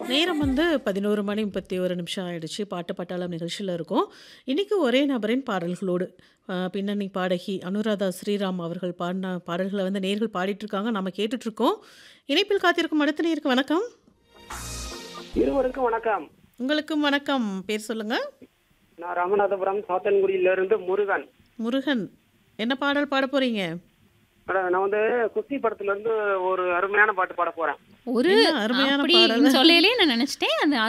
நேரம் வந்து 11 மணி 31 நிமிஷம் ஆயிடுச்சு. பாட்டு பட்டாளம் நிகழ்ச்சியில இருக்கோம். இன்னைக்கு ஒரே நபரின் பாடல்களோடு அ பின்னணி பாடகி அனுராதா ஸ்ரீராம் அவர்கள் பாடின பாடல்கள வந்து நேயர்கள் பாடிட்டு இருக்காங்க. நம்ம கேட்டுட்டு இருக்கோம். இணைப்பில் காத்திருக்கும் அடுத்த நேயருக்கு வணக்கம். இருவருக்கும் வணக்கம் உங்களுக்கும் வணக்கம். பேர் சொல்லுங்க. நான் ராமநாதபுரம் சாத்தன்குடியிலிருந்து முருகன் முருகன். என்ன பாடல் பாட போறீங்க? மேடம் நான் வந்து குஸ்தி படத்துல இருந்து ஒரு அருமையான பாட்டு பாட போறேன் ஒரு என்ன அருமையான அப்படி பாடல். சொல்லலையே நான் நினைச்சிட்டேன் அது